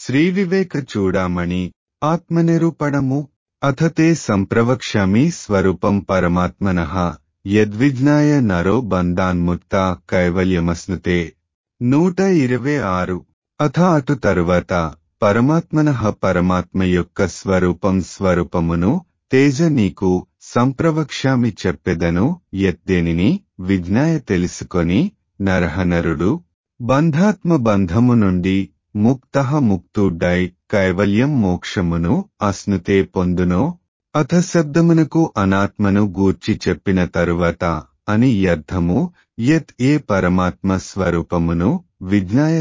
శ్రీవివేక చూడామణి ఆత్మనిరూపణము అథతే సంప్రవక్ష్యామి స్వరూపం పరమాత్మన యద్విజ్ఞాయ నరో బంధాన్ముక్త కైవల్యమస్నుతే నూట ఇరవై ఆరు అథ అటు తరువాత పరమాత్మన పరమాత్మ యొక్క స్వరూపం స్వరూపమును తేజ నీకు సంప్రవక్ష్యామి చెప్పెదను యత్తేనిని విజ్ఞాయ తెలుసుకొని నరహనరుడు బంధాత్మ బంధము నుండి ముక్త ముక్తుడై కైవల్యం మోక్షమును అస్నుతే పొందునో అథ శబ్దమునకు అనాత్మను గూర్చి చెప్పిన తరువాత అని అర్థము యత్ ఏ పరమాత్మ స్వరూపమును విజ్ఞాయ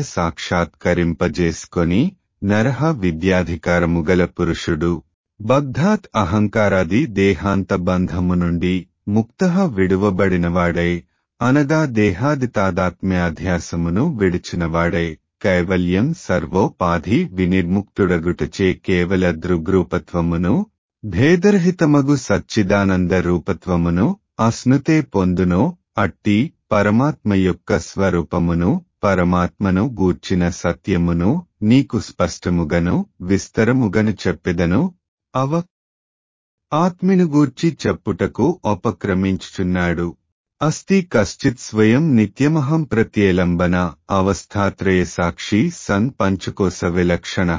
సాక్షాత్కరింపజేసుకొని నరహ విద్యాధికారము గల పురుషుడు బద్ధాత్ అహంకారాది దేహాంత బంధము నుండి ముక్త విడువబడినవాడై అనగా దేహాది తాదాత్మ్యాధ్యాసమును విడిచినవాడై కైవల్యం సర్వోపాధి వినిర్ముక్తుడగుటచే కేవల దృగ్రూపత్వమును భేదరహితమగు సచ్చిదానంద రూపత్వమును అస్నుతే పొందునో అట్టి పరమాత్మ యొక్క స్వరూపమును పరమాత్మను గూర్చిన సత్యమును నీకు స్పష్టముగను విస్తరముగను చెప్పెదను అవ ఆత్మిను గూర్చి చెప్పుటకు ఉపక్రమించుచున్నాడు అస్తి కశ్చిత్ స్వయం నిత్యమహం ప్రత్యేలంబన అవస్థాత్రయ సాక్షి సన్ పంచకోశ విలక్షణ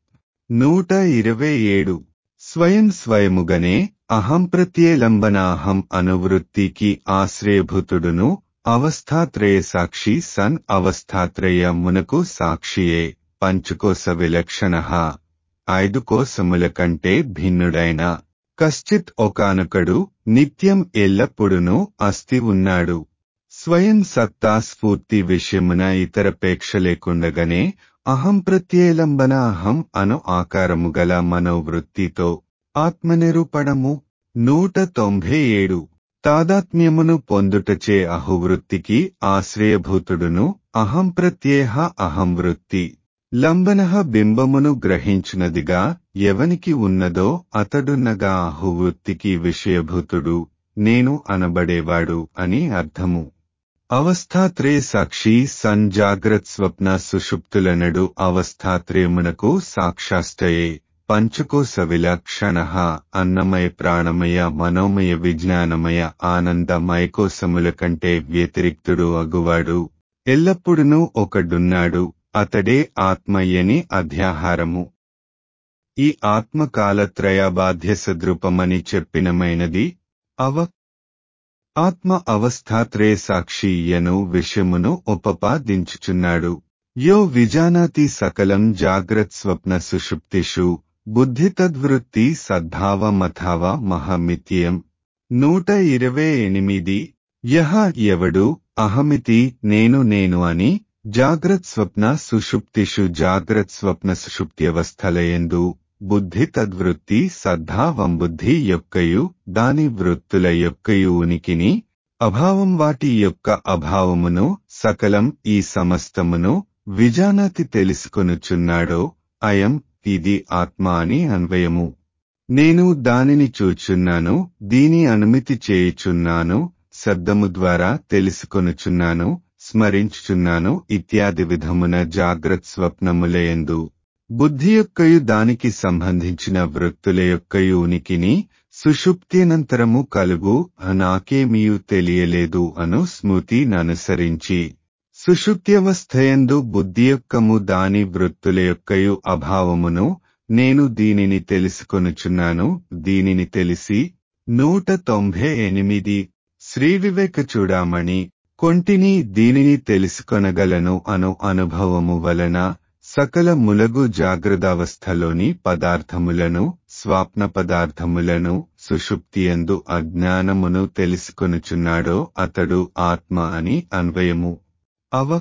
నూట ఇరవై ఏడు స్వయం స్వయముగనే అహం ప్రత్యేలంబన అహం అనువృత్తికి ఆశ్రయభూతుడును అవస్థాత్రయ సాక్షి సన్ అవస్థాత్రయ మునకు సాక్షియే పంచకోశ విలక్షణ ఐదు కోశముల కంటే భిన్నుడైన కశ్చిత్ ఒకానొకడు నిత్యం ఎల్లప్పుడునూ అస్థి ఉన్నాడు స్వయం సత్తా స్ఫూర్తి విషయమున ఇతరపేక్ష లేకుండగానే అహం ప్రత్యేలంబన అహం అను ఆకారము గల మనోవృత్తితో ఆత్మనిరూపణము నూట తొంభై ఏడు తాదాత్మ్యమును పొందుటచే అహువృత్తికి ఆశ్రయభూతుడును అహం ప్రత్యేహ అహం వృత్తి లంబన బింబమును గ్రహించినదిగా ఎవనికి ఉన్నదో అతడున్నగా అహువృత్తికి విషయభూతుడు నేను అనబడేవాడు అని అర్థము అవస్థాత్రే సాక్షి సన్ జాగ్రత్ స్వప్న సుషుప్తులనడు అవస్థాత్రేమునకు సాక్షాష్టయే పంచకోశ విలక్షణ అన్నమయ ప్రాణమయ మనోమయ విజ్ఞానమయ ఆనందమయకోశముల కంటే వ్యతిరిక్తుడు అగువాడు ఎల్లప్పుడునూ ఒకడున్నాడు అతడే ఆత్మయ్యని అధ్యాహారము ఈ ఆత్మకాలత్రయ సదృపమని చెప్పినమైనది అవ ఆత్మ అవస్థాత్రే సాక్షియను విషయమును ఉపపాదించుచున్నాడు యో విజానాతి సకలం జాగ్రత్ స్వప్న సుషుప్తిషు బుద్ధి తద్వృత్తి సద్భావమథావ మహమిత్యం నూట ఇరవై ఎనిమిది యహ ఎవడు అహమితి నేను నేను అని జాగ్రత్ స్వప్న సుషుప్తిషు జాగ్రత్ స్వప్న సుషుప్త్యవస్థలయందు బుద్ధి తద్వృత్తి సద్భావం బుద్ధి యొక్కయు దాని వృత్తుల యొక్కయు ఉనికిని అభావం వాటి యొక్క అభావమును సకలం ఈ సమస్తమును విజానాతి తెలుసుకొనుచున్నాడో అయం ఇది ఆత్మ అని అన్వయము నేను దానిని చూచున్నాను దీని అనుమతి చేయుచున్నాను శబ్దము ద్వారా తెలుసుకొనుచున్నాను స్మరించుచున్నాను ఇత్యాది విధమున జాగ్రత్ స్వప్నములయందు బుద్ధి యొక్కయు దానికి సంబంధించిన వృత్తుల యొక్కయు ఉనికిని సుషుప్త్యనంతరము కలుగు నాకేమీయు తెలియలేదు అను స్మృతిననుసరించి సుషుప్త్యవస్థయందు బుద్ధి యొక్కము దాని వృత్తుల యొక్కయు అభావమును నేను దీనిని తెలుసుకొనుచున్నాను దీనిని తెలిసి నూట తొంభై ఎనిమిది శ్రీ వివేక చూడామణి కొంటిని దీనిని తెలుసుకొనగలను అను అనుభవము వలన సకల ములగు జాగ్రత్తావస్థలోని పదార్థములను స్వాప్న పదార్థములను సుషుప్తియందు అజ్ఞానమును తెలుసుకొనుచున్నాడో అతడు ఆత్మ అని అన్వయము అవ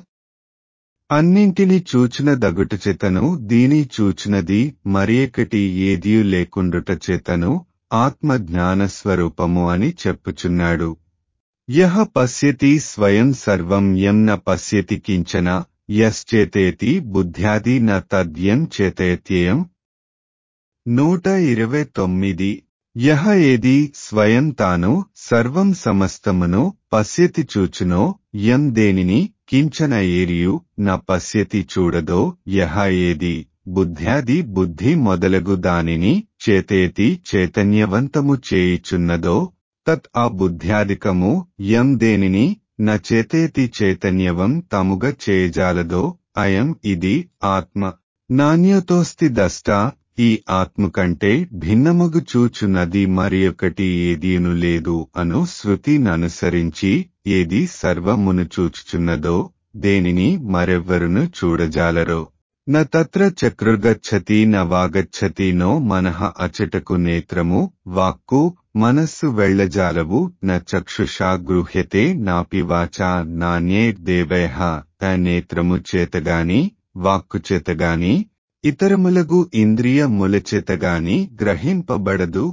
అన్నింటిని చూచిన దగుట చేతను దీని చూచినది మరియకటి ఏదియు లేకుండుట చేతను ఆత్మ జ్ఞానస్వరూపము అని చెప్పుచున్నాడు యహ పశ్యతి స్వయం సర్వం యం న పశ్యతి కించన యశ్చేతేతి బుద్ధ్యాది న తద్యం చేతయత్యయం నూట ఇరవై తొమ్మిది యహ ఏది స్వయం తాను సర్వం సమస్తమును పశ్యతి చూచునో యం దేనిని కించన ఏరియు న పశ్యతి చూడదో యహ ఏది బుద్ధ్యాది బుద్ధి మొదలగు దానిని చేతేతి చైతన్యవంతము చేయుచున్నదో తత్ ఆ బుద్ధ్యాదికము యం దేనిని న చేతేతి చైతన్యవం తముగ చేయజాలదో అయం ఇది ఆత్మ నాణ్యతోస్తి దష్ట ఈ ఆత్మ కంటే భిన్నముగు చూచున్నది మరి ఒకటి ఏదీను లేదు అను శృతిననుసరించి ఏది సర్వమును చూచుచున్నదో దేనిని మరెవ్వరును చూడజాలరో న తత్ర చక్రుర్గచ్చతి న వాగచ్చతి నో మనః అచటకు నేత్రము వాక్కు మనస్సు వెళ్లజాలవు న చక్షుషా గృహ్యతే నాపి వాచా నాణ్యే దేవైహ నేత్రము చేతగాని వాక్కు చేతగాని ఇతరములగు ఇంద్రియ ములచేతగాని గ్రహింపబడదు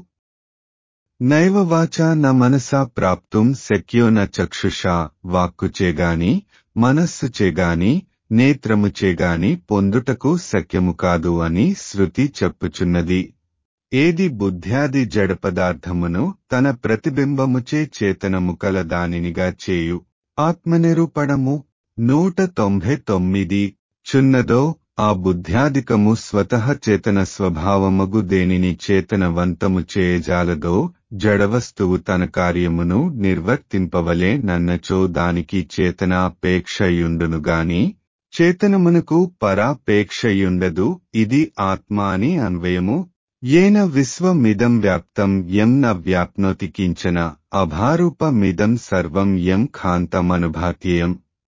నైవ వాచా న మనసా ప్రాప్తుం శక్యో న చక్షుషా వాక్కుచేగాని మనస్సుచేగాని నేత్రముచేగాని పొందుటకు శక్యము కాదు అని శృతి చెప్పుచున్నది ఏది బుద్ధ్యాది జడ పదార్థమును తన ప్రతిబింబముచే చేతనము కల దానినిగా చేయు ఆత్మనిరూపణము నూట తొంభై తొమ్మిది చున్నదో ఆ బుద్ధ్యాధికము స్వతః చేతన స్వభావమగు దేనిని చేతనవంతము చేయజాలదో జడవస్తువు తన కార్యమును నిర్వర్తింపవలే నన్నచో దానికి చేతనాపేక్షయుండునుగాని చేతనమునకు పరాపేక్షయుండదు ఇది ఆత్మ అని అన్వయము ఏన విశ్వమిదం వ్యాప్తం యం న వ్యాప్నోతి కించన అభారూపమిదం సర్వం యం ఖాంతమనుభాత్యేయం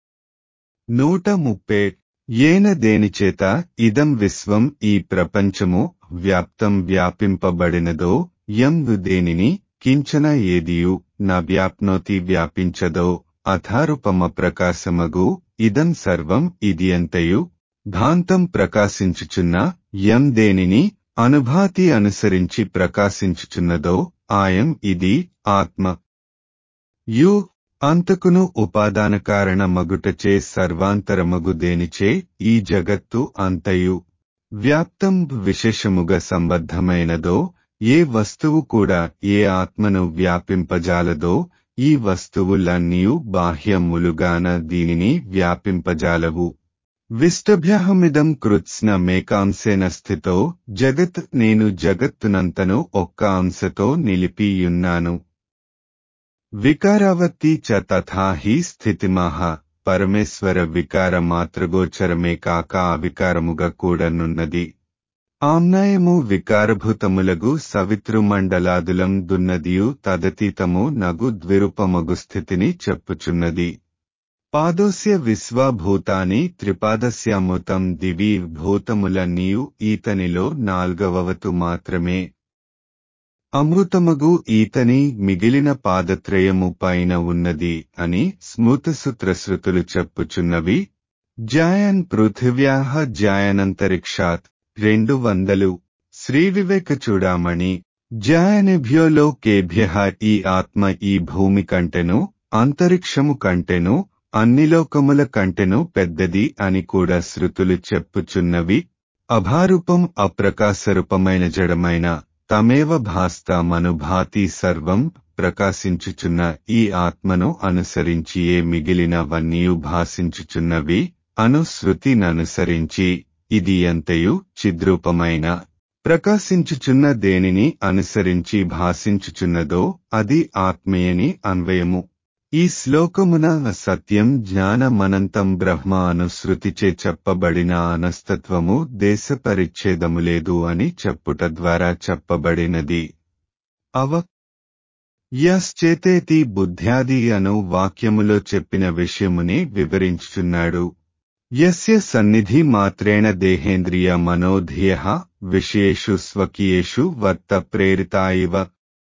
నూట ముప్పై ఏన దేనిచేత ఇదం విశ్వం ఈ ప్రపంచము వ్యాప్తం వ్యాపింపబడినదో యం దేనిని కించన ఏదియు న వ్యాప్నోతి వ్యాపించదో అథారూపమ ప్రకాశమగు ఇదం సర్వం ఇది అంతయు భాంతం ప్రకాశించుచున్న యం దేనిని అనుభాతి అనుసరించి ప్రకాశించుచున్నదో ఆయం ఇది ఆత్మ యు అంతకును ఉపాదాన కారణ మగుటచే సర్వాంతరమగు దేనిచే ఈ జగత్తు అంతయు వ్యాప్తం విశేషముగా సంబద్ధమైనదో ఏ వస్తువు కూడా ఏ ఆత్మను వ్యాపింపజాలదో ఈ వస్తువులన్నీయు బాహ్యములుగాన దీనిని వ్యాపింపజాలవు విష్టభ్యహమిదం కృత్స్న మేకాంశేన స్థితో జగత్ నేను జగత్తునంతను ఒక్క అంశతో నిలిపియున్నాను వికారావత్తి చ తథా హి స్థితిమహ పరమేశ్వర వికార మాతృగోచరమే కాక అవికారముగా కూడనున్నది ఆమ్నాయము వికారభూతములగు సవితృమండలాదులం దున్నదియు తదతీతము నగు ద్విరూపమగు స్థితిని చెప్పుచున్నది పాదోస్య విశ్వభూతాని త్రిపాదస్యామృతం దివి భూతములన్నీయు ఈతనిలో నాల్గవవతు మాత్రమే అమృతమగు ఈతని మిగిలిన పాదత్రయము పైన ఉన్నది అని స్మృతసూత్రశ్రుతులు చెప్పుచున్నవి జాయన్ పృథివ్యాహ జాయనంతరిక్షాత్ రెండు వందలు శ్రీ వివేక చూడామణి జాయనిభ్యో లోకేభ్య ఈ ఆత్మ ఈ భూమి కంటెను అంతరిక్షము కంటెను అన్ని లోకముల కంటెను పెద్దది అని కూడా శృతులు చెప్పుచున్నవి అభారూపం అప్రకాశరూపమైన జడమైన తమేవ భాస్తామనుభాతి సర్వం ప్రకాశించుచున్న ఈ ఆత్మను అనుసరించి ఏ మిగిలినవన్నీయు భాషించుచున్నవి అనుశృతిననుసరించి ఇది ఎంతయు చిద్రూపమైన ప్రకాశించుచున్న దేనిని అనుసరించి భాషించుచున్నదో అది ఆత్మీయని అన్వయము ఈ శ్లోకమున సత్యం జ్ఞానమనంతం బ్రహ్మ అనుశృతిచే చెప్పబడిన అనస్తత్వము దేశ పరిచ్ఛేదము లేదు అని చెప్పుట ద్వారా చెప్పబడినది అవ యశ్చేతేతి బుద్ధ్యాది అను వాక్యములో చెప్పిన విషయముని వివరించుచున్నాడు యస్య సన్నిధి మాత్రేణ దేహేంద్రియ మనోధియ విషయేషు స్వకీయేషు వర్త ప్రేరితా ఇవ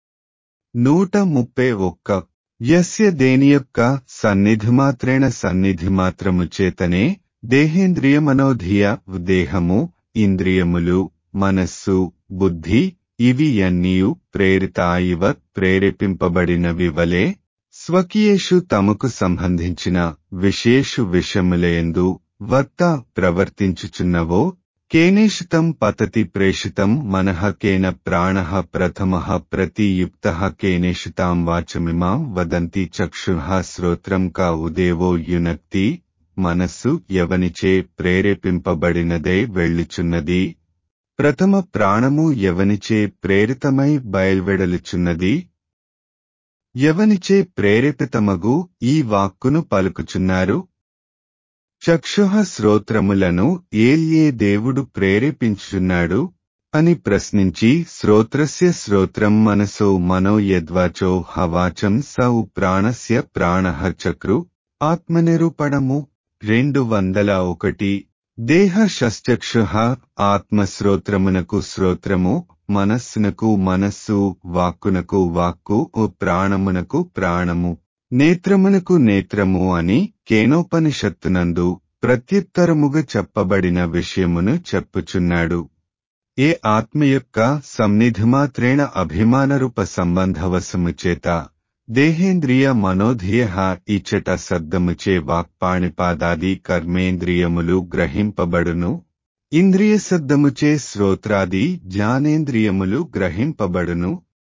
నూట ముప్పై ఒక్క యస్య దేని యొక్క సన్నిధి మాత్రేణ సన్నిధి మాత్రము చేతనే దేహేంద్రియ మనోధియ దేహము ఇంద్రియములు మనస్సు బుద్ధి ఇవి అన్నీయు ప్రేరిత ఇవ ప్రేరేపింపబడినవి వలె స్వకీయేషు తమకు సంబంధించిన విశేషు విషములయందు వర్త ప్రవర్తించుచున్నవో కేనేషితం పతతి ప్రేషితం మనః కేన ప్రాణ ప్రథమ ప్రతియుక్త కేనేషితాం వాచమిమాం వదంతి చక్షు శ్రోత్రం కా ఉదేవో యునక్తి మనస్సు ఎవనిచే ప్రేరేపింపబడినదే వెళ్ళుచున్నది ప్రథమ ప్రాణము ఎవనిచే ప్రేరితమై బయల్వెడలుచున్నది ఎవనిచే ప్రేరేపితమగు ఈ వాక్కును పలుకుచున్నారు చక్షుహ శ్రోత్రములను ఏల్యే దేవుడు ప్రేరేపించుచున్నాడు అని ప్రశ్నించి శ్రోత్రస్య శ్రోత్రం మనసో మనో యద్వాచో హవాచం సౌ ప్రాణస్య ప్రాణః చక్రు ఆత్మనిరూపణము రెండు వందల ఒకటి దేహ షశ్చక్షు ఆత్మశ్రోత్రమునకు శ్రోత్రము మనస్సునకు మనస్సు వాక్కునకు వాక్కు ఓ ప్రాణమునకు ప్రాణము నేత్రమునకు నేత్రము అని కేనోపనిషత్తునందు ప్రత్యుత్తరముగా చెప్పబడిన విషయమును చెప్పుచున్నాడు ఏ ఆత్మ యొక్క సన్నిధిమాత్రేణ అభిమానరూప సంబంధవశము చేత దేహేంద్రియ మనోధియ ఇచ్చట శబ్దముచే వాక్పాణిపాదాది కర్మేంద్రియములు గ్రహింపబడును ఇంద్రియ శబ్దముచే శ్రోత్రాది జ్ఞానేంద్రియములు గ్రహింపబడును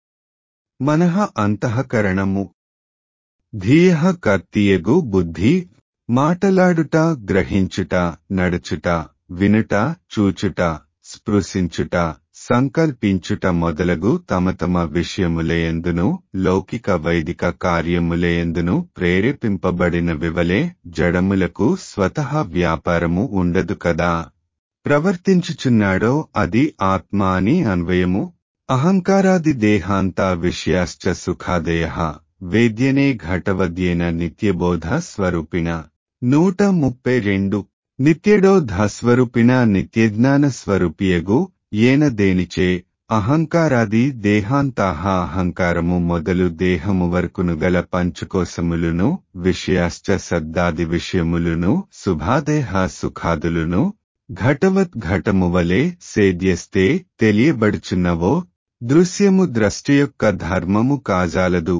మనః అంతఃకరణము ధీయ కర్తీయగు బుద్ధి మాటలాడుట గ్రహించుట నడుచుట వినుట చూచుట స్పృశించుట సంకల్పించుట మొదలగు తమ తమ విషయములయందును లౌకిక వైదిక కార్యములయందును ప్రేరేపింపబడిన వివలే జడములకు స్వతహ వ్యాపారము ఉండదు కదా ప్రవర్తించుచున్నాడో అది ఆత్మ అని అన్వయము అహంకారాది దేహాంత విషయాశ్చ సుఖాదయ వేద్యనే ఘటవద్యేన నిత్యబోధ స్వరూపిణ నూట ముప్పై రెండు నిత్యడోధస్వరూపిణ నిత్యజ్ఞాన స్వరూపియగు ఏన దేనిచే అహంకారాది దేహాంతాహ అహంకారము మొదలు దేహము వరకును గల పంచుకోసములును విషయాశ్చ శబ్దాది విషయములును శుభాదేహ సుఖాదులును ఘటవత్ ఘటము వలె సేద్యస్తే తెలియబడుచున్నవో దృశ్యము ద్రష్టి యొక్క ధర్మము కాజాలదు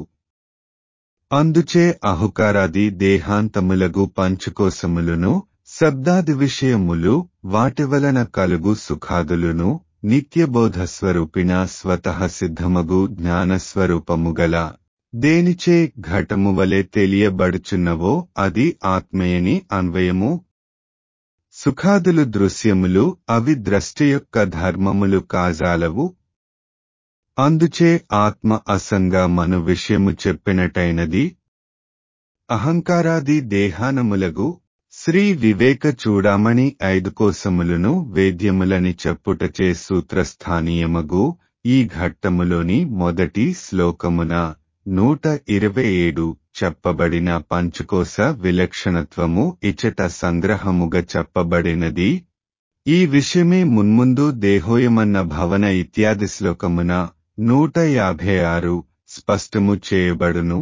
అందుచే అహుకారాది దేహాంతములగు పంచుకోసములును శబ్దాది విషయములు వాటి వలన కలుగు సుఖాదులును నిత్యబోధ స్వరూపిణ స్వతః సిద్ధమగు జ్ఞానస్వరూపము గల దేనిచే ఘటము వలె తెలియబడుచున్నవో అది ఆత్మయని అన్వయము సుఖాదులు దృశ్యములు అవి ద్రష్టి యొక్క ధర్మములు కాజాలవు అందుచే ఆత్మ అసంగా మను విషయము చెప్పినటైనది అహంకారాది దేహానములగు శ్రీ వివేక చూడామణి ఐదు కోసములను వేద్యములని చెప్పుటచే సూత్రస్థానీయమగు ఈ ఘట్టములోని మొదటి శ్లోకమున నూట ఇరవై ఏడు చెప్పబడిన పంచకోశ విలక్షణత్వము ఇచట సంగ్రహముగా చెప్పబడినది ఈ విషయమే మున్ముందు దేహోయమన్న భవన ఇత్యాది శ్లోకమున నూట యాభై ఆరు స్పష్టము చేయబడును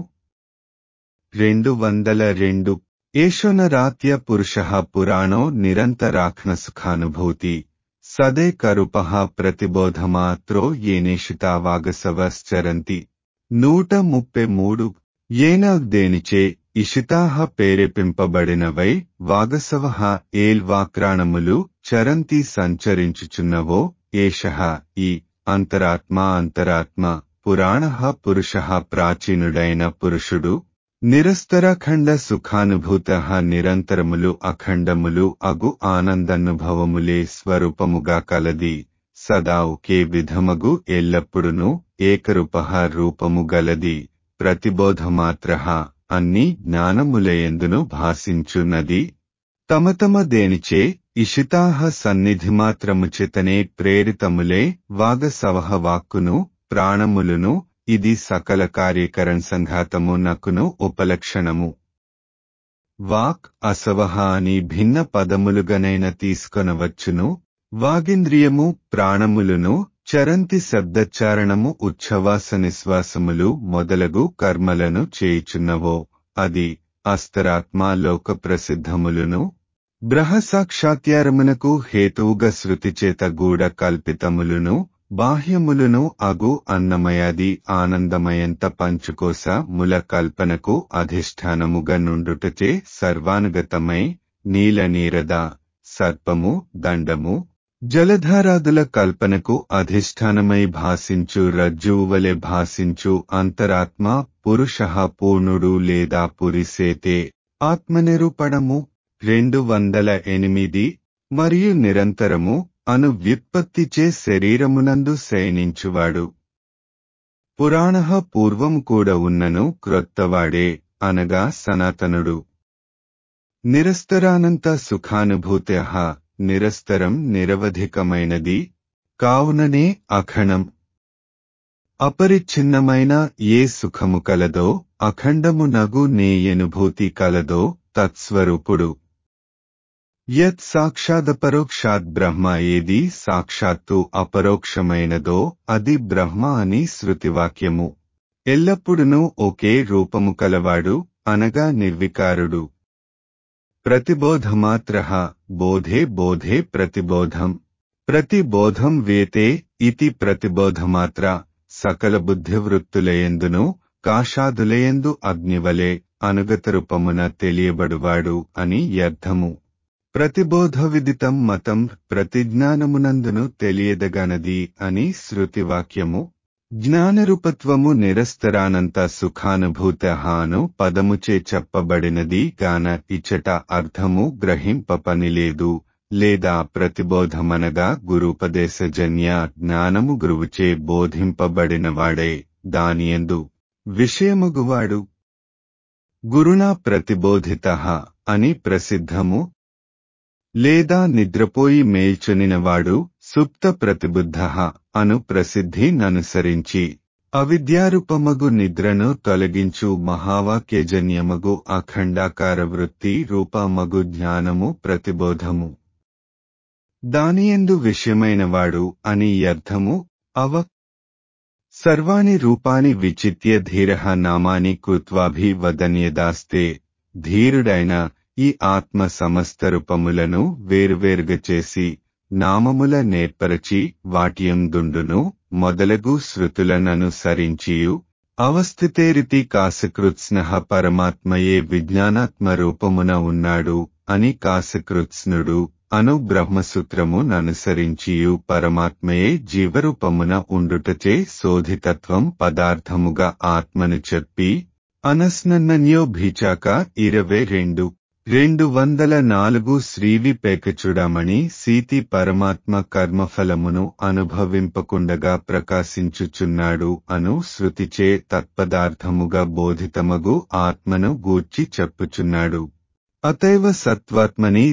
రెండు వందల రెండు ఏషోనరాత్య పురుష పురాణో నిరంతరాఖ్న సుఖానుభూతి సదే కరుప ప్రతిబోధమాత్రో ఏనేషితావాగసవశ్చరంతి నూట ముప్పై మూడు ఏన దేనిచే ఇషితాహ ప్రేరేపింపబడినవై వాగసవ ఏల్వాక్రాణములు చరంతి సంచరించుచున్నవో ఏష ఈ అంతరాత్మ అంతరాత్మ పురాణ పురుష ప్రాచీనుడైన పురుషుడు నిరస్తరఖండ సుఖానుభూత నిరంతరములు అఖండములు అగు ఆనందనుభవములే స్వరూపముగా కలది సదా ఒకే విధమగు ఎల్లప్పుడును ఏకరూప రూపము గలది ప్రతిబోధమాత్ర అన్ని జ్ఞానములయందును భాసించున్నది తమ తమ దేనిచే ఇషితాహ సన్నిధిమాత్రముచితనే ప్రేరితములే వాగసవహ వాక్కును ప్రాణములును ఇది సకల కార్యకరణ సంఘాతము నకును ఉపలక్షణము వాక్ అసవహ అని భిన్న పదములుగనైన తీసుకొనవచ్చును వాగింద్రియము ప్రాణములును చరంతి శబ్దచారణము ఉచ్ఛవాస నిశ్వాసములు మొదలగు కర్మలను చేయుచున్నవో అది అస్తరాత్మ లోక ప్రసిద్ధములును బ్రహసాక్షాత్యారమునకు హేతువుగా శృతిచేత గూఢ కల్పితములును బాహ్యములును అగు అన్నమయాది ఆనందమయంత పంచుకోస ముల కల్పనకు అధిష్టానముగా నుండుటచే సర్వానుగతమై నీలనీరద సర్పము దండము జలధారాదుల కల్పనకు అధిష్టానమై భాసించు రజ్జువువలె భాసించు అంతరాత్మ పురుష పూర్ణుడు లేదా పురిసేతే ఆత్మనిరూపణము రెండు వందల ఎనిమిది మరియు నిరంతరము అను వ్యుత్పత్తిచే శరీరమునందు శయనించువాడు పురాణ పూర్వం కూడా ఉన్నను క్రొత్తవాడే అనగా సనాతనుడు నిరస్తరానంత సుఖానుభూత్య నిరస్తరం నిరవధికమైనది కావుననే అఖణం అపరిచ్ఛిన్నమైన ఏ సుఖము కలదో అఖండము నగు నే ఎనుభూతి కలదో తత్స్వరూపుడు యత్ సాక్షాదపరోక్షాత్ బ్రహ్మ ఏది సాక్షాత్తు అపరోక్షమైనదో అది బ్రహ్మ అని శృతివాక్యము ఎల్లప్పుడునూ ఒకే రూపము కలవాడు అనగా నిర్వికారుడు ప్రతిబోధమాత్ర బోధే బోధే ప్రతిబోధం ప్రతిబోధం వేతే ఇతి ప్రతిబోధమాత్ర సకల బుద్ధివృత్తులయందును కాషాదులయందు అగ్నివలే అనుగత రూపమున తెలియబడువాడు అని అర్థము ప్రతిబోధ విదితం మతం ప్రతిజ్ఞానమునందును తెలియదగనది అని శృతివాక్యము జ్ఞానరూపత్వము నిరస్తరానంత సుఖానుభూత అను పదముచే చెప్పబడినది గాన ఇచ్చట అర్థము గ్రహింప పనిలేదు లేదా ప్రతిబోధమనగా గురుపదేశజన్య జ్ఞానము గురువుచే బోధింపబడినవాడే దానియందు విషయముగువాడు గురునా ప్రతిబోధిత అని ప్రసిద్ధము లేదా నిద్రపోయి మేల్చొనినవాడు సుప్త ప్రతిబుద్ధ అను ప్రసిద్ధి ననుసరించి అవిద్యారూపమగు నిద్రను తొలగించు మహావాక్యజన్యమగు అఖండాకార వృత్తి రూపమగు జ్ఞానము ప్రతిబోధము దానియందు విషయమైనవాడు అని అర్థము అవ సర్వాణి రూపాని విచిత్య ధీర నామాని కృత్వాభివదన్యదాస్తే ధీరుడైన ఈ ఆత్మ సమస్త రూపములను వేరువేరుగా చేసి నామముల నేర్పరచి వాటియందుండును మొదలగు శృతులననుసరించియు అవస్థితేరితి కాసకృత్స్న పరమాత్మయే విజ్ఞానాత్మ రూపమున ఉన్నాడు అని కాసకృత్స్నుడు అను బ్రహ్మసూత్రము ననుసరించియు పరమాత్మయే జీవరూపమున ఉండుటచే శోధితత్వం పదార్థముగా ఆత్మను చెప్పి అనస్నన్నన్యో భీచాక ఇరవై రెండు రెండు వందల నాలుగు శ్రీవిపేకచుడమణి సీతి పరమాత్మ కర్మఫలమును అనుభవింపకుండగా ప్రకాశించుచున్నాడు అను శృతిచే తత్పదార్థముగా బోధితమగు ఆత్మను గూర్చి చెప్పుచున్నాడు అతైవ సత్వాత్మని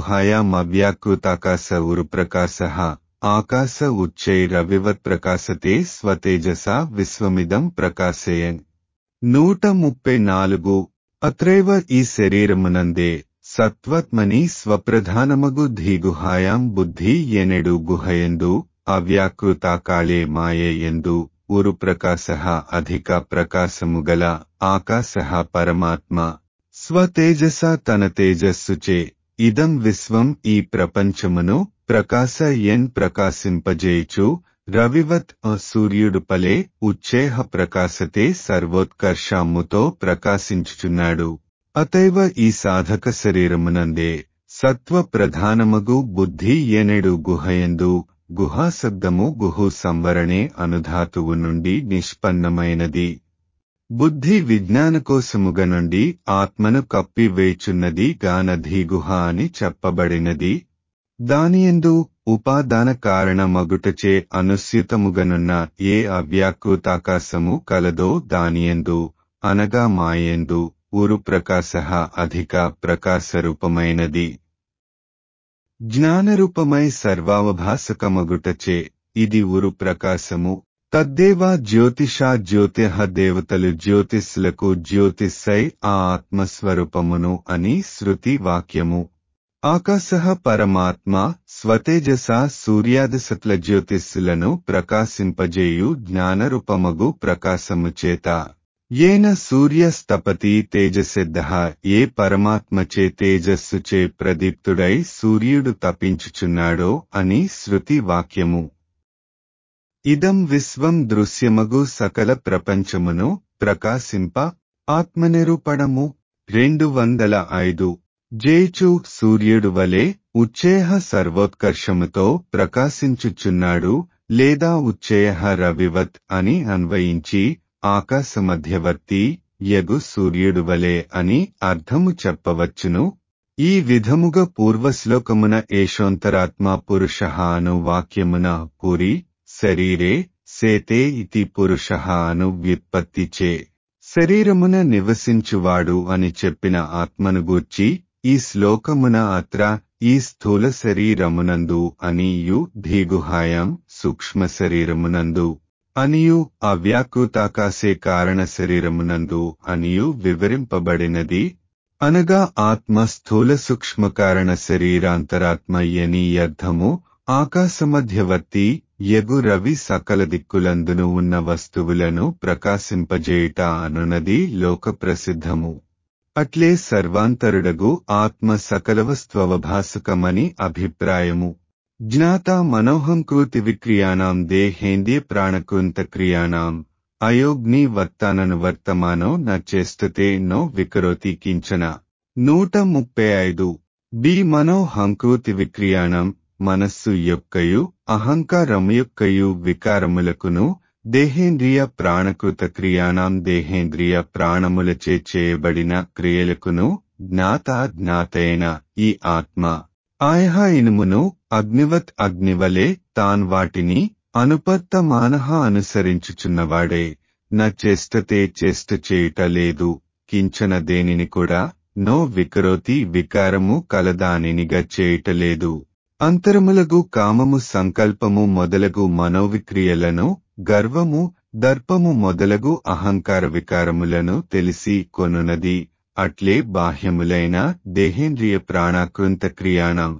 ధీగుహాయామవ్యాకృతాకాశ ఉరుప్రకాశ ఆకాశ ఉచ్చైరవివత్ ప్రకాశతే స్వతేజస విశ్వమిదం ప్రకాశయన్ నూట ముప్పై నాలుగు అత్రైవ ఈ శరీరమునందే సత్వత్మని స్వప్రధానమగు ధీగుహాయాం బుద్ధి ఎనెడు గుహయందు అవ్యాకృతాకాళే మాయయందు ఉరు ప్రకాశ అధిక ప్రకాశముగల ఆకాశ పరమాత్మ స్వతేజస తన తేజస్సుచే ఇదం విశ్వం ఈ ప్రపంచమును ప్రకాశ ఎన్ ప్రకాశింపజేయుచు రవివత్ సూర్యుడు పలే ఉచ్చేహ ప్రకాశతే సర్వోత్కర్షాముతో ప్రకాశించుచున్నాడు అతైవ ఈ సాధక శరీరమునందే సత్వ ప్రధానమగు బుద్ధి ఎనెడు గుహయందు గుహాశబ్దము గుహు సంవరణే అనుధాతువు నుండి నిష్పన్నమైనది బుద్ధి విజ్ఞానకోశముగ నుండి ఆత్మను కప్పివేచున్నది గానధీగుహ అని చెప్పబడినది దానియందు ఉపాదాన కారణమగుటచే అనుస్యుతముగనున్న ఏ అవ్యాకృతాకాశము కలదో దానియందు అనగా మాయందు ఉరు ప్రకాశ అధిక ప్రకాశరూపమైనది జ్ఞానరూపమై సర్వావభాసకమగుటచే ఇది ఉరు ప్రకాశము తద్దేవా జ్యోతిషా జ్యోతిహ దేవతలు జ్యోతిస్సులకు జ్యోతిస్సై ఆ ఆత్మస్వరూపమును అని శృతి వాక్యము ఆకాశ పరమాత్మ స్వతేజస సూర్యాదిశత్ల జ్యోతిస్సులను ప్రకాశింపజేయు జ్ఞానరూపమగు ప్రకాశము చేత ఏన సూర్యస్తపతి తేజసిద్ధ ఏ పరమాత్మచే తేజస్సుచే ప్రదీప్తుడై సూర్యుడు తపించుచున్నాడో అని శృతి వాక్యము ఇదం విశ్వం దృశ్యమగు సకల ప్రపంచమును ప్రకాశింప ఆత్మనిరూపణము రెండు వందల ఐదు జేచు సూర్యుడు వలె ఉచ్చేహ సర్వోత్కర్షముతో ప్రకాశించుచున్నాడు లేదా ఉచ్చేహ రవివత్ అని అన్వయించి ఆకాశ మధ్యవర్తి యగు సూర్యుడు వలె అని అర్థము చెప్పవచ్చును ఈ విధముగా పూర్వశ్లోకమున ఏషోంతరాత్మ పురుష అను వాక్యమున పురి శరీరే సేతే ఇతి పురుష అను వ్యుత్పత్తిచే శరీరమున నివసించువాడు అని చెప్పిన ఆత్మను గూర్చి ఈ శ్లోకమున అత్ర ఈ స్థూల శరీరమునందు అనియు ధీగుహాయం సూక్ష్మ శరీరమునందు అనియు అవ్యాకృతాకాశే కారణ శరీరమునందు అనియు వివరింపబడినది అనగా ఆత్మ స్థూల సూక్ష్మ కారణ శరీరాంతరాత్మయ్యని అర్థము ఆకాశమధ్యవర్తి యగు రవి సకల దిక్కులందును ఉన్న వస్తువులను ప్రకాశింపజేయుట అనునది లోక ప్రసిద్ధము అట్లే సర్వాంతరుడగు ఆత్మ సకలవస్త్వవభాసుకమని అభిప్రాయము జ్ఞాత మనోహంకృతి విక్రియాణం దేహేంద్రియ ప్రాణకృంత క్రియాణం అయోగ్ని వర్తానను వర్తమానో న చేస్తుతే నో వికరోతి కించన నూట ముప్పై ఐదు బి మనోహంకృతి విక్రియాణం మనస్సు యొక్కయు అహంకారము యొక్కయు వికారములకును దేహేంద్రియ ప్రాణకృత క్రియాణం దేహేంద్రియ ప్రాణములచే చేయబడిన క్రియలకును జ్ఞాత జ్ఞాతైన ఈ ఆత్మ ఆయహ ఇనుమును అగ్నివత్ అగ్నివలే తాన్ వాటిని అనుపర్త మానహ అనుసరించుచున్నవాడే న చేష్టతే చేష్ట చేయుట లేదు కించన దేనిని కూడా నో వికరోతి వికారము కలదానినిగా చేయుటలేదు అంతరములగు కామము సంకల్పము మొదలగు మనోవిక్రియలను గర్వము దర్పము మొదలగు అహంకార వికారములను తెలిసి కొనునది అట్లే బాహ్యములైన దేహేంద్రియ ప్రాణాకృంత క్రియాణం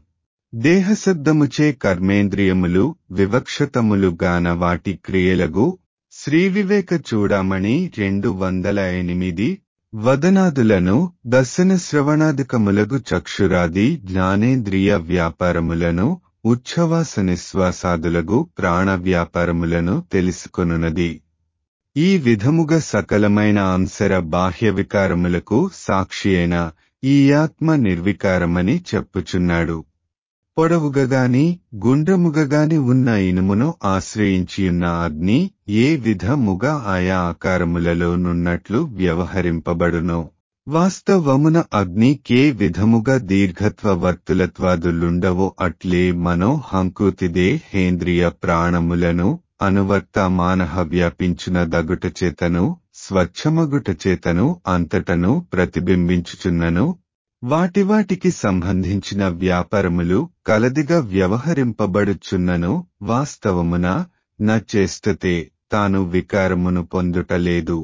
దేహశబ్దముచే కర్మేంద్రియములు వివక్షతములు గాన వాటి క్రియలగు శ్రీవివేక చూడమణి రెండు వందల ఎనిమిది వదనాదులను దర్శన శ్రవణాధికములగు చక్షురాది జ్ఞానేంద్రియ వ్యాపారములను ఉచ్ఛ్వాస నిశ్వాసాదులగు ప్రాణ వ్యాపారములను తెలుసుకొనున్నది ఈ విధముగా సకలమైన అంశర బాహ్య వికారములకు సాక్షి అయిన ఈ ఆత్మ నిర్వికారమని చెప్పుచున్నాడు పొడవుగగాని గుండ్రముగగాని ఉన్న ఇనుమును ఆశ్రయించియున్న అగ్ని ఏ విధముగా ఆయా ఆకారములలో నున్నట్లు వ్యవహరింపబడునో వాస్తవమున అగ్ని కే విధముగా దీర్ఘత్వ వర్తులత్వాదులుండవో అట్లే మనోహంకృతిదే హేంద్రియ ప్రాణములను అనువర్త మానహ వ్యాపించిన దగుట చేతను స్వచ్ఛమగుట చేతను అంతటను ప్రతిబింబించుచున్నను వాటివాటికి సంబంధించిన వ్యాపారములు కలదిగా వ్యవహరింపబడుచున్నను వాస్తవమున న చేస్తతే తాను వికారమును పొందుటలేదు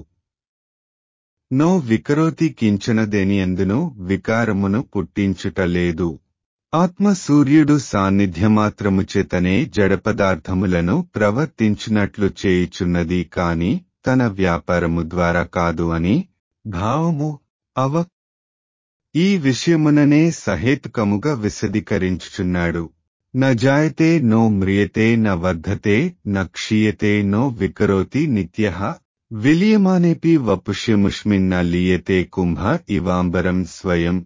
నో వికరోతి కించనదేనియందును వికారమును పుట్టించుటలేదు ఆత్మ సూర్యుడు సాన్నిధ్యమాత్రము చేతనే జడపదార్థములను ప్రవర్తించినట్లు చేయుచున్నది కాని తన వ్యాపారము ద్వారా కాదు అని భావము అవ ఈ విషయముననే సహేతుకముగా విశదీకరించుచున్నాడు న జాయతే నో మ్రియతే న వర్ధతే న క్షీయతే నో వికరోతి నిత్య విలియమానేపి వపుష్యముష్మిన్న లీయతే కుంభ ఇవాంబరం స్వయం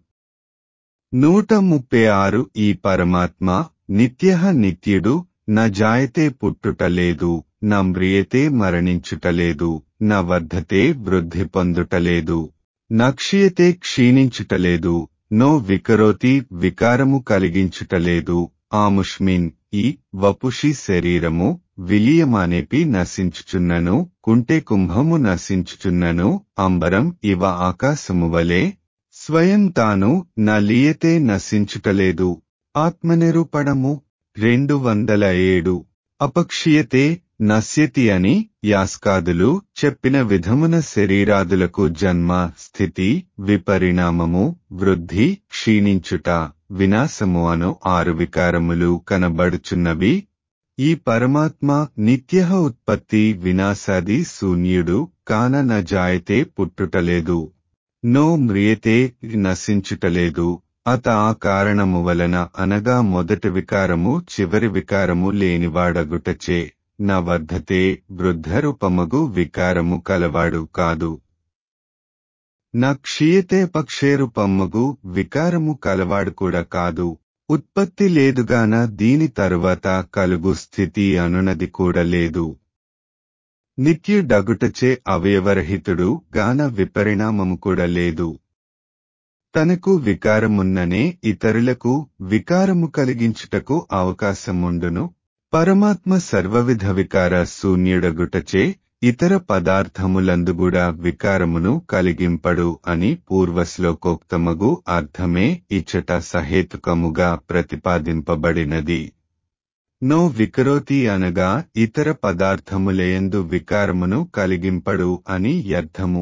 నూట ముప్పై ఆరు ఈ పరమాత్మ నిత్య నిత్యుడు న జాయతే పుట్టుటలేదు న మ్రియతే మరణించుటలేదు న వర్ధతే వృద్ధి పొందుటలేదు నక్షీయతే క్షీణించుటలేదు నో వికరోతి వికారము కలిగించుటలేదు ఆముష్మిన్ ఈ వపుషి శరీరము విలియమానేపి నశించుచున్నను కుంటే కుంభము నశించుచున్నను అంబరం ఇవ ఆకాశము వలె స్వయం తాను నలియతే నశించుటలేదు ఆత్మనిరూపణము రెండు వందల ఏడు అపక్షీయతే నశ్యతి అని యాస్కాదులు చెప్పిన విధమున శరీరాదులకు జన్మ స్థితి విపరిణామము వృద్ధి క్షీణించుట వినాశము అను ఆరు వికారములు కనబడుచున్నవి ఈ పరమాత్మ నిత్య ఉత్పత్తి వినాశాది శూన్యుడు కాన న జాయతే పుట్టుటలేదు నో మ్రియతే నశించుటలేదు అత ఆ కారణము వలన అనగా మొదటి వికారము చివరి వికారము లేనివాడగుటచే న వర్ధతే వృద్ధరూపమగు వికారము కలవాడు కాదు న క్షీయతే పక్షేరూపమ్మగు వికారము కలవాడు కూడా కాదు ఉత్పత్తి లేదుగాన దీని తరువాత కలుగు స్థితి అనునది కూడా లేదు నిత్యుడగుటచే అవయవరహితుడు గాన విపరిణామము కూడా లేదు తనకు వికారమున్ననే ఇతరులకు వికారము కలిగించుటకు అవకాశముండును పరమాత్మ సర్వవిధ వికార శూన్యుడగుటచే ఇతర పదార్థములందుగుడా వికారమును కలిగింపడు అని పూర్వశ్లోకోక్తమగు అర్థమే ఇచ్చట సహేతుకముగా ప్రతిపాదింపబడినది నో వికరోతి అనగా ఇతర పదార్థములేయందు వికారమును కలిగింపడు అని అర్థము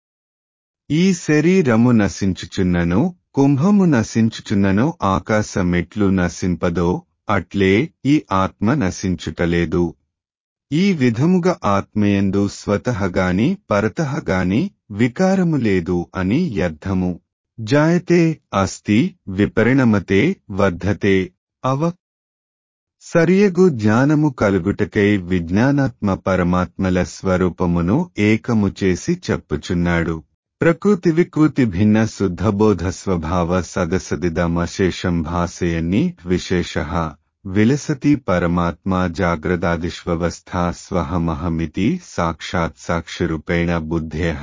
ఈ శరీరము నశించుచున్నను కుంభము నశించుచున్నను ఆకాశమెట్లు నశింపదో అట్లే ఈ ఆత్మ నశించుటలేదు ఈ విధముగా ఆత్మయందు స్వతహగాని పరతహగాని వికారము లేదు అని అర్థము జాయతే అస్తి విపరిణమతే వర్ధతే అవ సరియగు జ్ఞానము కలుగుటకై విజ్ఞానాత్మ పరమాత్మల స్వరూపమును ఏకము చేసి చెప్పుచున్నాడు ప్రకృతి వికృతి భిన్న శుద్ధబోధ స్వభావ సదసదిదమశేషం భాసయన్ని విశేష విలసతి పరమాత్మా జాగ్రదాదిష్వస్థా స్వహమహమితి సాక్షాత్ సాక్షిరూపేణ బుద్ధేహ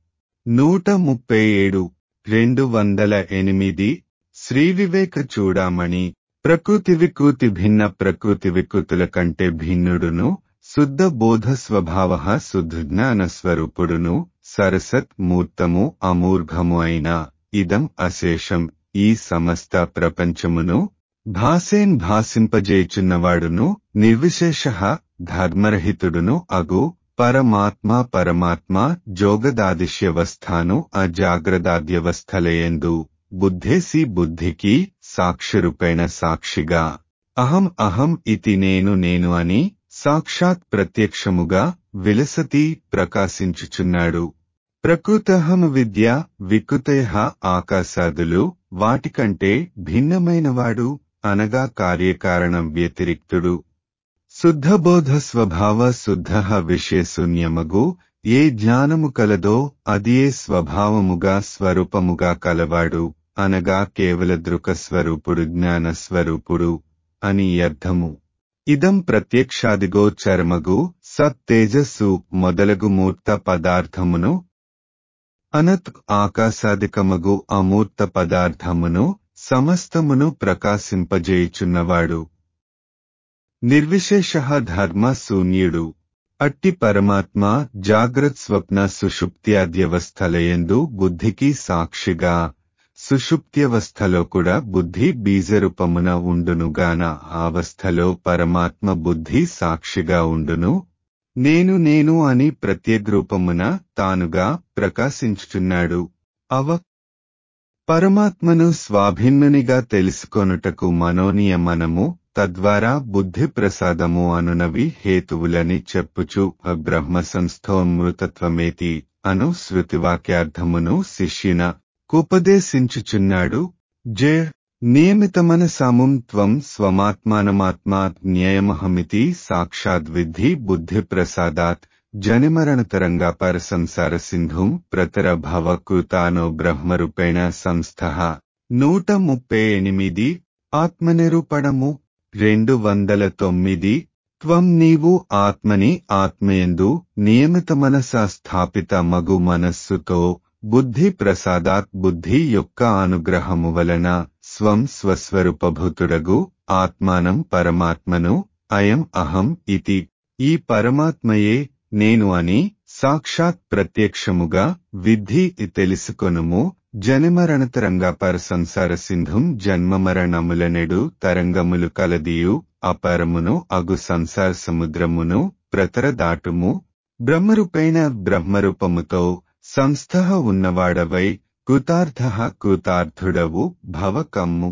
నూట ముప్పై ఏడు రెండు వందల ఎనిమిది శ్రీ వివేక చూడామణి ప్రకృతి వికృతి భిన్న ప్రకృతి వికృతుల కంటే భిన్నుడును శుద్ధ బోధ స్వభావ శుద్ధజ్ఞాన స్వరూపుడును సరసత్ మూర్తము అమూర్ఘము అయిన ఇదం అశేషం ఈ సమస్త ప్రపంచమును భాసేన్ భాసింపజేయుచున్నవాడును నిర్విశేష ధర్మరహితుడును అగు పరమాత్మ పరమాత్మ జోగదాదిశ్యవస్థాను అజాగ్రదాద్యవస్థలయందు బుద్ధేసి బుద్ధికి సాక్షిరూపేణ సాక్షిగా అహం అహం ఇతి నేను నేను అని సాక్షాత్ ప్రత్యక్షముగా విలసతి ప్రకాశించుచున్నాడు ప్రకృతహం విద్య వికృతయ ఆకాశాదులు వాటికంటే భిన్నమైనవాడు అనగా కార్యకారణం వ్యతిరిక్తుడు శుద్ధబోధ స్వభావ శుద్ధ విషయశూన్యమగు ఏ జ్ఞానము కలదో అదియే స్వభావముగా స్వరూపముగా కలవాడు అనగా కేవల దృక స్వరూపుడు జ్ఞాన స్వరూపుడు అని అర్థము ఇదం ప్రత్యక్షాదిగో చర్మగు సత్ తేజస్సు మొదలగు మూర్త పదార్థమును అనత్ ఆకాశాదికమగు అమూర్త పదార్థమును సమస్తమును ప్రకాశింపజేయుచున్నవాడు నిర్విశేష ధర్మ శూన్యుడు అట్టి పరమాత్మ జాగ్రత్ స్వప్న సుషుప్త్యాద్యవస్థలయందు బుద్ధికి సాక్షిగా సుషుప్త్యవస్థలో కూడా బుద్ధి బీజరూపమున ఉండునుగాన అవస్థలో పరమాత్మ బుద్ధి సాక్షిగా ఉండును నేను నేను అని ప్రత్యేగ్రూపమున తానుగా ప్రకాశించుచున్నాడు అవ పరమాత్మను స్వాభిన్నునిగా తెలుసుకొనుటకు మనోనియమనము తద్వారా బుద్ధి ప్రసాదము అనునవి హేతువులని చెప్పుచు బ్రహ్మ సంస్థోమృతత్వమేతి అను శృతివాక్యార్థమును శిష్యున కుపదేశించుచున్నాడు జే నియమితమనసాముం త్వం స్వమాత్మానమాత్మా జ్ఞేయమహమితి సాక్షాద్విద్ధి బుద్ధి ప్రసాదాత్ జనిమరణతరంగా పరసంసార సింధుం ప్రతర భవకృతానో బ్రహ్మరూపేణ సంస్థ నూట ముప్పై ఎనిమిది ఆత్మనిరూపణము రెండు వందల తొమ్మిది త్వం నీవు ఆత్మని ఆత్మయందు నియమిత మనసా స్థాపిత మగు మనస్సుతో బుద్ధి ప్రసాదాత్ బుద్ధి యొక్క అనుగ్రహము వలన స్వం స్వస్వరూపభూతుడగు ఆత్మానం పరమాత్మను అయం అహం ఇతి ఈ పరమాత్మయే నేను అని సాక్షాత్ ప్రత్యక్షముగా విద్ధి తెలుసుకొనుము జనిమరణతరంగా పర సంసార సింధుం జన్మమరణములనెడు తరంగములు కలదియు అపరమును అగు సంసార సముద్రమును ప్రతర దాటుము బ్రహ్మరూపైన బ్రహ్మరూపముతో సంస్థ ఉన్నవాడవై కృతార్థ కృతార్థుడవు భవకమ్ము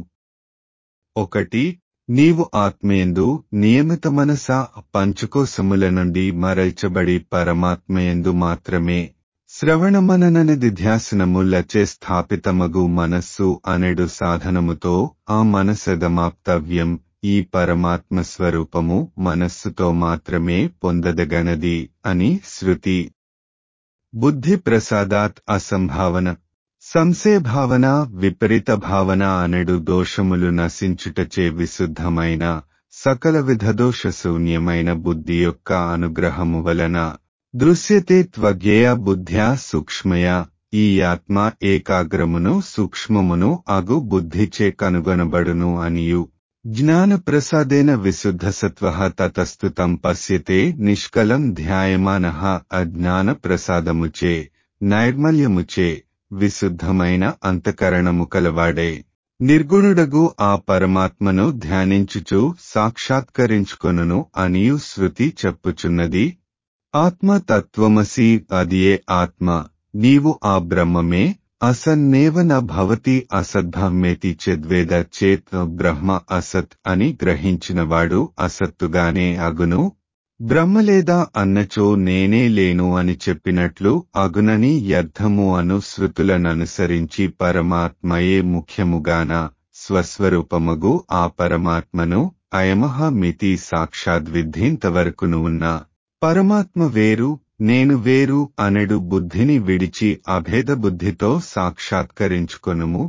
ఒకటి నీవు ఆత్మయందు నియమిత మనస పంచుకోసముల నుండి మరల్చబడి పరమాత్మయందు మాత్రమే శ్రవణమనననిది ధ్యాసనములచే స్థాపితమగు మనస్సు అనెడు సాధనముతో ఆ మనసదమాప్తవ్యం ఈ పరమాత్మ స్వరూపము మనస్సుతో మాత్రమే పొందదగనది అని శృతి బుద్ధి ప్రసాదాత్ అసంభావన సంశయ భావన విపరీత భావన అనెడు దోషములు నశించుటచే విశుద్ధమైన సకల విధ దోష శూన్యమైన బుద్ధి యొక్క అనుగ్రహము వలన దృశ్యతే త్వజ్ఞేయ బుద్ధ్యా సూక్ష్మయ ఈ ఆత్మ ఏకాగ్రమును సూక్ష్మమును అగు బుద్ధిచే కనుగొనబడును అనియు జ్ఞాన ప్రసాదేన విశుద్ధసత్వ తతస్థుతం పశ్యతే నిష్కలం ధ్యాయమాన అజ్ఞాన ప్రసాదముచే నైర్మల్యముచే విశుద్ధమైన అంతకరణము కలవాడే నిర్గుణుడగు ఆ పరమాత్మను ధ్యానించుచు సాక్షాత్కరించుకొనును అనియు శృతి చెప్పుచున్నది ఆత్మ తత్వమసి అదియే ఆత్మ నీవు ఆ బ్రహ్మమే అసన్నేవ న భవతి అసద్భమ్మేతి చెద్వేద చేత్ బ్రహ్మ అసత్ అని గ్రహించినవాడు అసత్తుగానే అగును బ్రహ్మ లేదా అన్నచో నేనే లేను అని చెప్పినట్లు అగునని యర్థము అను శృతులననుసరించి పరమాత్మయే ముఖ్యముగాన స్వస్వరూపమగు ఆ పరమాత్మను అయమహ మితి సాక్షాద్విద్ధింతవరకును ఉన్న పరమాత్మ వేరు నేను వేరు అనడు బుద్ధిని విడిచి అభేద బుద్ధితో సాక్షాత్కరించుకొనుము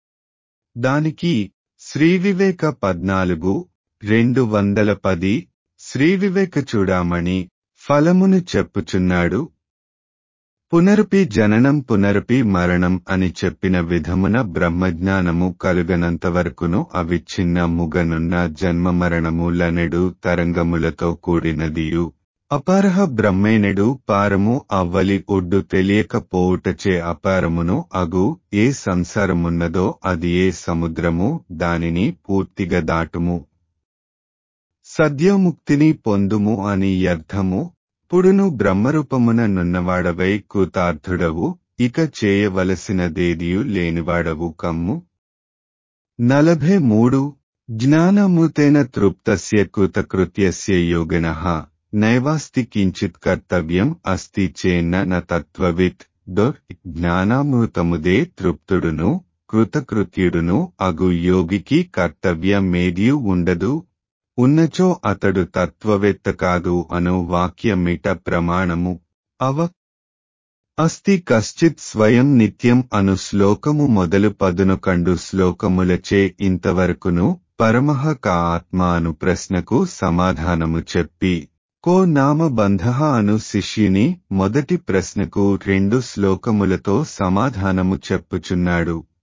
దానికి శ్రీవివేక పద్నాలుగు రెండు వందల పది శ్రీవివేక చూడామణి ఫలమును చెప్పుచున్నాడు పునరుపి జననం పునరుపి మరణం అని చెప్పిన విధమున బ్రహ్మజ్ఞానము కలుగనంతవరకును అవిచ్ఛిన్న ముగనున్న జన్మ మరణములనెడు తరంగములతో కూడినదియు అపారహ బ్రహ్మేనెడు పారము అవ్వలి ఒడ్డు తెలియకపోవుటచే అపారమును అగు ఏ సంసారమున్నదో అది ఏ సముద్రము దానిని పూర్తిగా దాటుము సద్యోముక్తిని పొందుము అని అర్థము పుడును బ్రహ్మరూపమున నున్నవాడవై కృతార్థుడవు ఇక చేయవలసినదేదియు లేనివాడవు కమ్ము నలభై మూడు జ్ఞానమూతేన తృప్తస్య కృతకృత్యస్య యోగినః నైవాస్తి కించిత్ కర్తవ్యం అస్తి చేన్న న తత్వవిత్ దొర్ జ్ఞానామృతముదే తృప్తుడును కృతకృత్యుడును అగు యోగికి కర్తవ్యమేదియు ఉండదు ఉన్నచో అతడు తత్వవేత్త కాదు అను వాక్యమిట ప్రమాణము అవ అస్తి కశ్చిత్ స్వయం నిత్యం అను శ్లోకము మొదలు పదును కండు శ్లోకములచే ఇంతవరకును పరమః కా ఆత్మ అను ప్రశ్నకు సమాధానము చెప్పి కో నామ బంధ అను శిష్యుని మొదటి ప్రశ్నకు రెండు శ్లోకములతో సమాధానము చెప్పుచున్నాడు